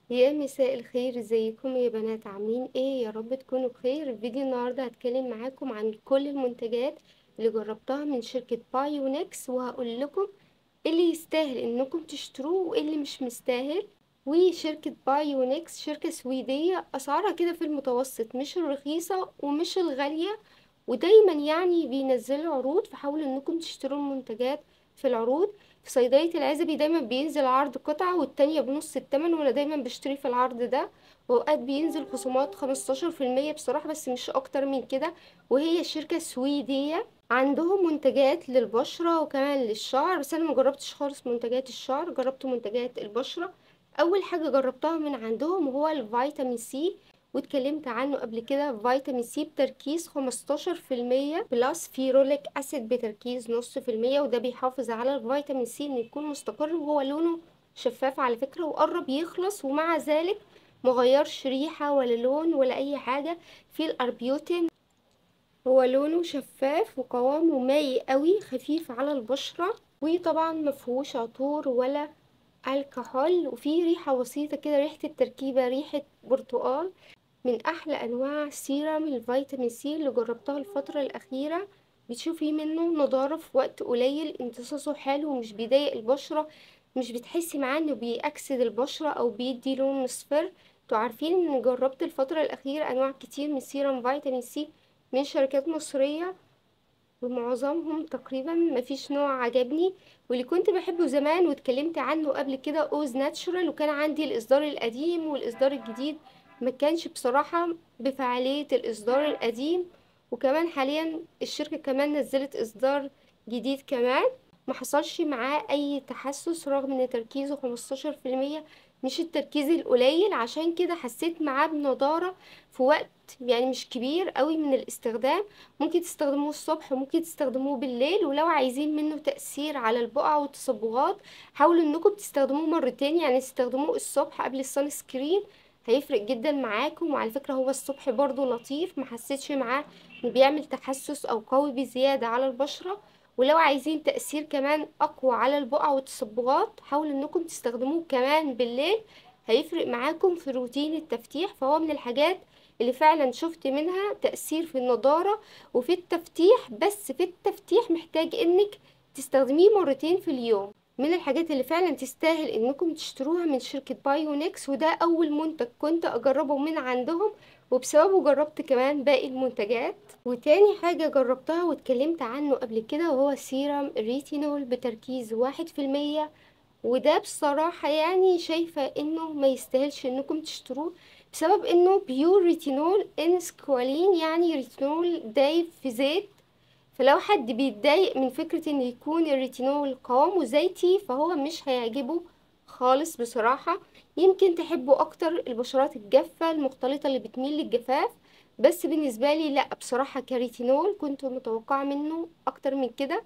يا مساء الخير ازيكم يا بنات عاملين ايه يا رب تكونوا بخير فيديو النهارده هتكلم معاكم عن كل المنتجات اللي جربتها من شركة بايونكس وهقول لكم ايه اللي يستاهل انكم تشتروه وايه اللي مش مستاهل وشركة بايونكس شركة سويدية اسعارها كده في المتوسط مش الرخيصة ومش الغالية ودايما يعني بينزلوا عروض فحاولوا انكم تشتروا المنتجات في العروض في صيدلية العزبي دايما بينزل عرض قطعة والتانية بنص التمن وانا دايما بشتري في العرض ده واوقات بينزل خصومات خمستاشر في المية بصراحة بس مش اكتر من كده وهي شركة سويدية عندهم منتجات للبشرة وكمان للشعر بس انا مجربتش خالص منتجات الشعر جربت منتجات البشرة اول حاجة جربتها من عندهم هو الفيتامين سي واتكلمت عنه قبل كده فيتامين سي بتركيز 15% بلس فيروليك اسيد بتركيز نص في المية وده بيحافظ على الفيتامين سي انه يكون مستقر وهو لونه شفاف على فكرة وقرب يخلص ومع ذلك مغيرش ريحة ولا لون ولا اي حاجة في الاربيوتين هو لونه شفاف وقوامه مائي قوي خفيف على البشرة وطبعا مفهوش عطور ولا الكحول وفيه ريحة بسيطة كده ريحة التركيبة ريحة برتقال من احلى انواع سيرم الفيتامين سي اللي جربتها الفترة الاخيرة بتشوفي منه نضارة في وقت قليل امتصاصه حلو ومش بيضايق البشرة مش بتحسي معاه انه بيأكسد البشرة او بيدي لون مصفر انتوا عارفين ان جربت الفترة الاخيرة انواع كتير من سيرم فيتامين سي من شركات مصرية ومعظمهم تقريبا مفيش نوع عجبني واللي كنت بحبه زمان واتكلمت عنه قبل كده اوز ناتشورال وكان عندي الاصدار القديم والاصدار الجديد ما كانش بصراحة بفعالية الإصدار القديم وكمان حاليا الشركة كمان نزلت إصدار جديد كمان ما حصلش معاه أي تحسس رغم إن تركيزه خمستاشر في المية مش التركيز القليل عشان كده حسيت معاه بنضارة في وقت يعني مش كبير قوي من الاستخدام ممكن تستخدموه الصبح وممكن تستخدموه بالليل ولو عايزين منه تأثير على البقع والتصبغات حاولوا انكم تستخدموه مرتين يعني تستخدموه الصبح قبل الصن سكرين هيفرق جدا معاكم وعلى فكرة هو الصبح برضو لطيف محسيتش معاه انه بيعمل تحسس او قوي بزيادة على البشرة ولو عايزين تأثير كمان اقوى على البقع والتصبغات حاولوا انكم تستخدموه كمان بالليل هيفرق معاكم في روتين التفتيح فهو من الحاجات اللي فعلا شفت منها تأثير في النضارة وفي التفتيح بس في التفتيح محتاج انك تستخدميه مرتين في اليوم من الحاجات اللي فعلا تستاهل انكم تشتروها من شركة بايونكس وده اول منتج كنت اجربه من عندهم وبسببه جربت كمان باقي المنتجات وتاني حاجة جربتها واتكلمت عنه قبل كده وهو سيرم ريتينول بتركيز واحد في المية وده بصراحة يعني شايفة انه ما يستاهلش انكم تشتروه بسبب انه بيور ريتينول ان سكوالين يعني ريتينول دايب في زيت فلو حد بيتضايق من فكرة ان يكون الريتينول قوامه زيتي فهو مش هيعجبه خالص بصراحة يمكن تحبوا اكتر البشرات الجافة المختلطة اللي بتميل للجفاف بس بالنسبة لي لا بصراحة كريتينول كنت متوقعة منه اكتر من كده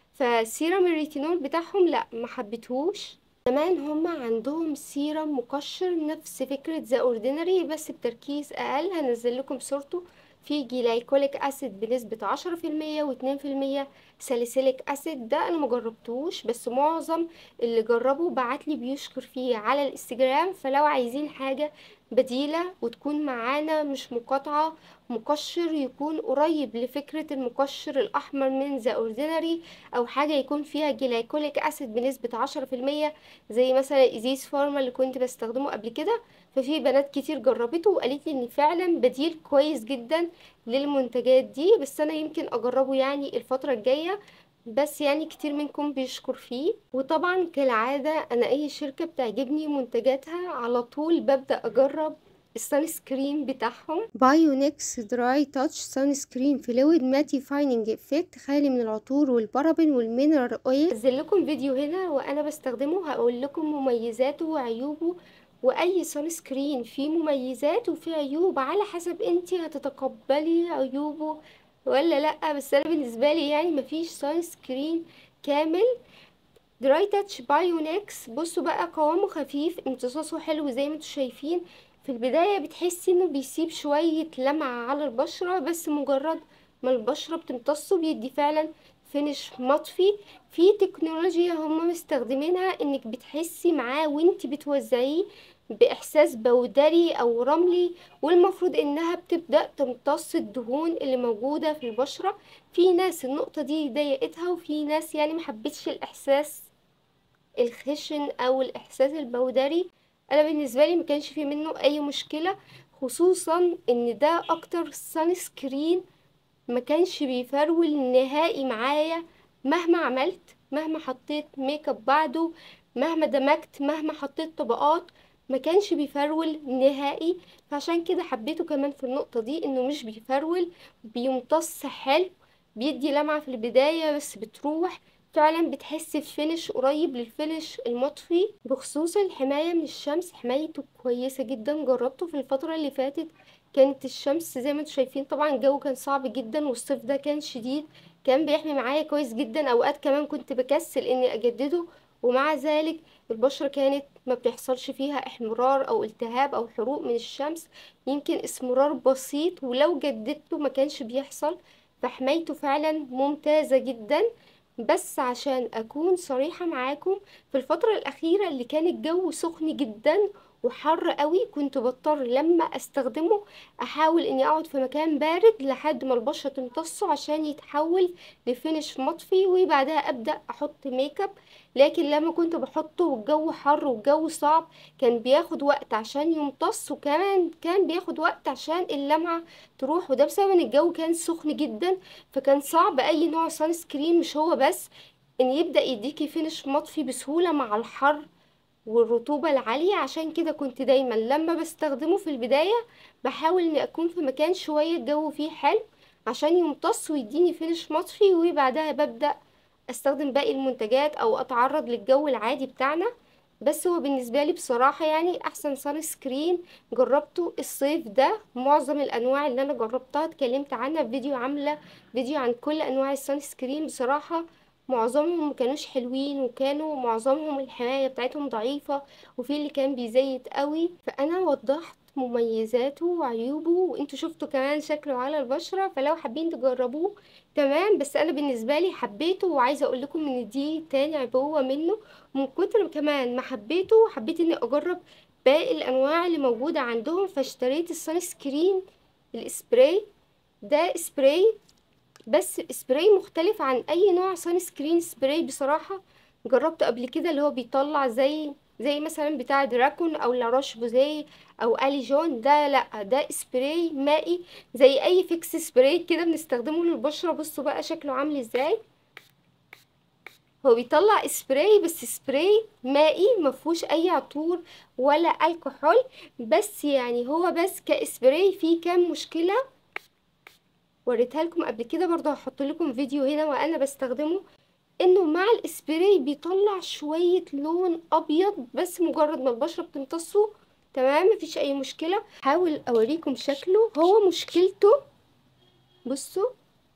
فسيرم الريتينول بتاعهم لا ما حبيتهوش كمان هما عندهم سيرم مقشر نفس فكرة ذا اوردينري بس بتركيز اقل هنزل لكم صورته في جلايكوليك اسيد بنسبة عشرة في المية واتنين في المية ساليسيليك اسيد ده انا مجربتوش بس معظم اللي جربوا بعتلي بيشكر فيه على الانستجرام فلو عايزين حاجة بديلة وتكون معانا مش مقاطعة مقشر يكون قريب لفكرة المقشر الأحمر من ذا اوردينري أو حاجة يكون فيها جلايكوليك أسيد بنسبة عشرة في المية زي مثلا إزيز فارما اللي كنت بستخدمه قبل كده ففي بنات كتير جربته وقالت لي ان فعلا بديل كويس جدا للمنتجات دي بس انا يمكن اجربه يعني الفترة الجاية بس يعني كتير منكم بيشكر فيه وطبعا كالعادة انا اي شركة بتعجبني منتجاتها على طول ببدأ اجرب السان سكرين بتاعهم بايونكس دراي تاتش سان سكرين فلويد ماتي فايننج افكت خالي من العطور والبارابين والمينرال اويل انزل لكم فيديو هنا وانا بستخدمه هقول لكم مميزاته وعيوبه واي سان سكرين فيه مميزات وفيه عيوب على حسب انتي هتتقبلي عيوبه ولا لا بس انا بالنسبه لي يعني مفيش سان سكرين كامل دراي تاتش بايونكس بصوا بقى قوامه خفيف امتصاصه حلو زي ما انتوا شايفين في البدايه بتحسي انه بيسيب شويه لمعه على البشره بس مجرد ما البشره بتمتصه بيدي فعلا فينش مطفي في تكنولوجيا هم مستخدمينها انك بتحسي معاه وانت بتوزعيه باحساس بودري او رملي والمفروض انها بتبدأ تمتص الدهون اللي موجودة في البشرة في ناس النقطة دي ضايقتها وفي ناس يعني محبتش الاحساس الخشن او الاحساس البودري انا بالنسبة لي مكانش في منه اي مشكلة خصوصا ان ده اكتر سان سكرين ما كانش بيفرول نهائي معايا مهما عملت مهما حطيت ميك اب بعده مهما دمجت مهما حطيت طبقات ما كانش بيفرول نهائي فعشان كده حبيته كمان في النقطة دي انه مش بيفرول بيمتص حلو بيدي لمعة في البداية بس بتروح فعلا بتحس بفينش قريب للفينش المطفي بخصوص الحماية من الشمس حمايته كويسة جدا جربته في الفترة اللي فاتت كانت الشمس زي ما انتم شايفين طبعا الجو كان صعب جدا والصيف ده كان شديد كان بيحمي معايا كويس جدا اوقات كمان كنت بكسل اني اجدده ومع ذلك البشرة كانت ما بتحصلش فيها احمرار او التهاب او حروق من الشمس يمكن اسمرار بسيط ولو جددته ما كانش بيحصل فحمايته فعلا ممتازة جدا بس عشان اكون صريحة معاكم في الفترة الاخيرة اللي كان الجو سخن جدا وحر قوي كنت بضطر لما استخدمه احاول اني اقعد في مكان بارد لحد ما البشرة تمتصه عشان يتحول لفينش مطفي وبعدها ابدأ احط ميك اب لكن لما كنت بحطه والجو حر والجو صعب كان بياخد وقت عشان يمتص وكمان كان بياخد وقت عشان اللمعة تروح وده بسبب ان الجو كان سخن جدا فكان صعب اي نوع سان سكرين مش هو بس ان يبدأ يديكي فينش مطفي بسهولة مع الحر والرطوبة العالية عشان كده كنت دايما لما بستخدمه في البداية بحاول اني اكون في مكان شوية الجو فيه حلو عشان يمتص ويديني فينش مطفي وبعدها ببدأ استخدم باقي المنتجات او اتعرض للجو العادي بتاعنا بس هو بالنسبة لي بصراحة يعني احسن سان سكرين جربته الصيف ده معظم الانواع اللي انا جربتها اتكلمت عنها في فيديو عاملة فيديو عن كل انواع السان سكرين بصراحة معظمهم مكانوش حلوين وكانوا معظمهم الحماية بتاعتهم ضعيفة وفي اللي كان بيزيت قوي فانا وضحت مميزاته وعيوبه وانتوا شفتوا كمان شكله على البشرة فلو حابين تجربوه تمام بس انا بالنسبة لي حبيته وعايزة اقول لكم ان دي تاني عبوة منه من كتر كمان ما حبيته حبيت اني اجرب باقي الانواع اللي موجودة عندهم فاشتريت السان سكرين الاسبراي ده سبراي بس سبراي مختلف عن اي نوع سان سكرين سبراي بصراحة جربته قبل كده اللي هو بيطلع زي زي مثلا بتاع دراكون او لاروش بوزي او الي جون ده لا ده سبراي مائي زي اي فيكس سبراي كده بنستخدمه للبشرة بصوا بقى شكله عامل ازاي هو بيطلع سبراي بس سبراي مائي مفهوش اي عطور ولا الكحول بس يعني هو بس كسبراي فيه كام مشكلة وريتها لكم قبل كده برضه هحط لكم فيديو هنا وانا بستخدمه انه مع الاسبراي بيطلع شوية لون ابيض بس مجرد ما البشرة بتمتصه تمام مفيش اي مشكلة حاول اوريكم شكله هو مشكلته بصوا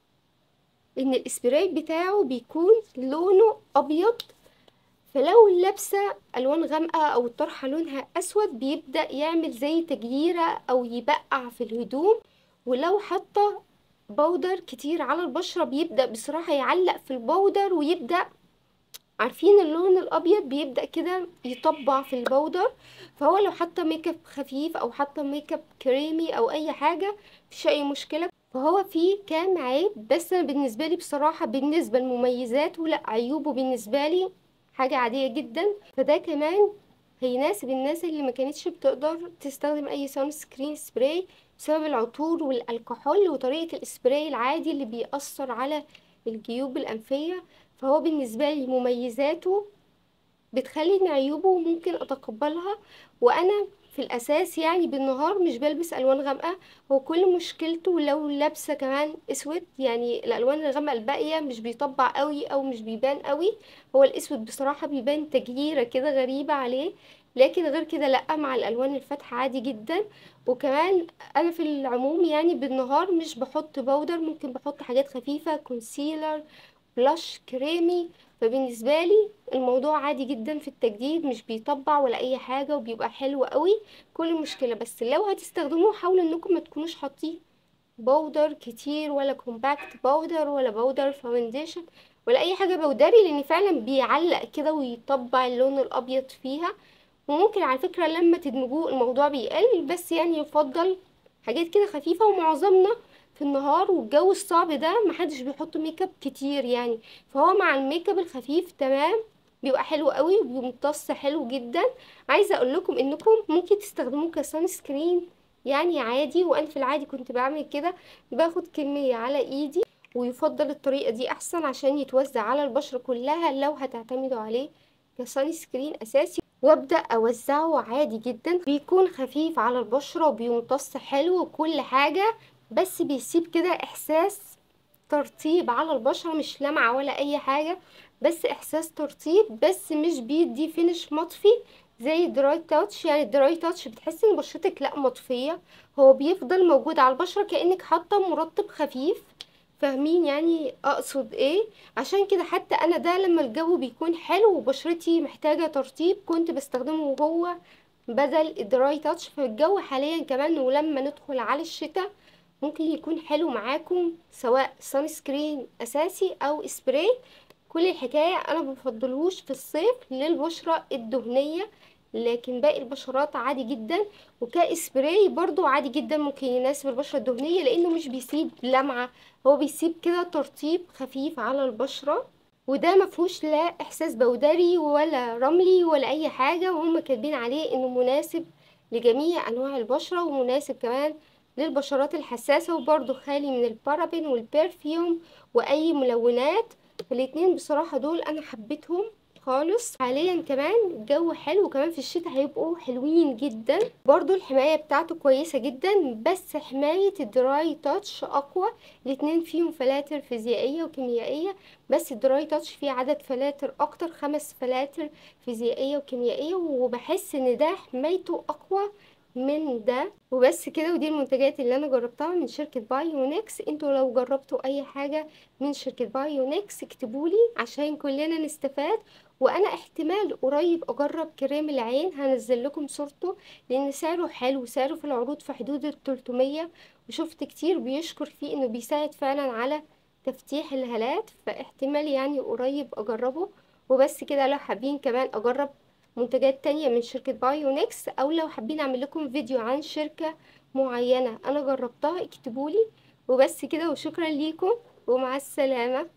ان الاسبراي بتاعه بيكون لونه ابيض فلو لابسة الوان غامقة او الطرحة لونها اسود بيبدأ يعمل زي تجييرة او يبقع في الهدوم ولو حاطة بودر كتير على البشرة بيبدأ بصراحة يعلق في البودر ويبدأ عارفين اللون الابيض بيبدأ كده يطبع في البودر فهو لو حاطه ميك اب خفيف او حاطه ميك اب كريمي او اي حاجة مفيش اي مشكلة فهو فيه كام عيب بس انا بالنسبة لي بصراحة بالنسبة لمميزاته لا عيوبه بالنسبة لي حاجة عادية جدا فده كمان هيناسب الناس اللي ما كانتش بتقدر تستخدم اي سان سكرين سبراي بسبب العطور والكحول وطريقة الاسبراي العادي اللي بيأثر على الجيوب الأنفية فهو بالنسبة لي مميزاته بتخلي ان عيوبه ممكن اتقبلها وانا في الاساس يعني بالنهار مش بلبس الوان غامقه هو كل مشكلته لو لابسه كمان اسود يعني الالوان الغامقه الباقيه مش بيطبع قوي او مش بيبان قوي هو الاسود بصراحه بيبان تجهيره كده غريبه عليه لكن غير كده لا مع الالوان الفاتحه عادي جدا وكمان انا في العموم يعني بالنهار مش بحط بودر ممكن بحط حاجات خفيفه كونسيلر بلاش كريمي فبالنسبه لي الموضوع عادي جدا في التجديد مش بيطبع ولا اي حاجه وبيبقى حلو قوي كل مشكله بس لو هتستخدموه حاولوا انكم ما تكونوش حاطين بودر كتير ولا كومباكت بودر ولا بودر فاونديشن ولا اي حاجه بودري لان فعلا بيعلق كده ويطبع اللون الابيض فيها وممكن على فكرة لما تدمجوه الموضوع بيقل بس يعني يفضل حاجات كده خفيفة ومعظمنا في النهار والجو الصعب ده محدش بيحط ميك اب كتير يعني فهو مع الميك اب الخفيف تمام بيبقى حلو قوي وبيمتص حلو جدا عايزه اقول لكم انكم ممكن تستخدموه كسان سكرين يعني عادي وانا في العادي كنت بعمل كده باخد كميه على ايدي ويفضل الطريقه دي احسن عشان يتوزع على البشره كلها لو هتعتمدوا عليه كسان سكرين اساسي وابدا اوزعه عادي جدا بيكون خفيف على البشره وبيمتص حلو وكل حاجه بس بيسيب كده احساس ترطيب على البشرة مش لمعة ولا اي حاجة بس احساس ترطيب بس مش بيدي فينش مطفي زي الدراي تاتش يعني الدراي تاتش بتحسي ان بشرتك لا مطفية هو بيفضل موجود على البشرة كأنك حاطة مرطب خفيف فاهمين يعني اقصد ايه عشان كده حتى انا ده لما الجو بيكون حلو وبشرتي محتاجة ترطيب كنت بستخدمه وهو بدل الدراي تاتش في الجو حاليا كمان ولما ندخل على الشتاء ممكن يكون حلو معاكم سواء سان سكرين اساسي او سبراي كل الحكاية انا بفضلهوش في الصيف للبشرة الدهنية لكن باقي البشرات عادي جدا وكاسبراي برضو عادي جدا ممكن يناسب البشرة الدهنية لانه مش بيسيب لمعة هو بيسيب كده ترطيب خفيف على البشرة وده مفهوش لا احساس بودري ولا رملي ولا اي حاجة وهم كاتبين عليه انه مناسب لجميع انواع البشرة ومناسب كمان للبشرات الحساسة وبرضه خالي من البارابين والبرفيوم واي ملونات الاتنين بصراحة دول انا حبيتهم خالص حاليا كمان الجو حلو وكمان في الشتاء هيبقوا حلوين جدا برضو الحماية بتاعته كويسة جدا بس حماية الدراي تاتش اقوى الاتنين فيهم فلاتر فيزيائية وكيميائية بس الدراي تاتش فيه عدد فلاتر اكتر خمس فلاتر فيزيائية وكيميائية وبحس ان ده حمايته اقوى من ده وبس كده ودي المنتجات اللي انا جربتها من شركة بايونكس انتوا لو جربتوا اي حاجة من شركة بايونكس اكتبولي عشان كلنا نستفاد وانا احتمال قريب اجرب كريم العين هنزل لكم صورته لان سعره حلو سعره في العروض في حدود ال 300 وشفت كتير بيشكر فيه انه بيساعد فعلا على تفتيح الهالات فاحتمال يعني قريب اجربه وبس كده لو حابين كمان اجرب منتجات تانية من شركة بايونكس او لو حابين اعمل لكم فيديو عن شركة معينة انا جربتها اكتبولي وبس كده وشكرا ليكم ومع السلامة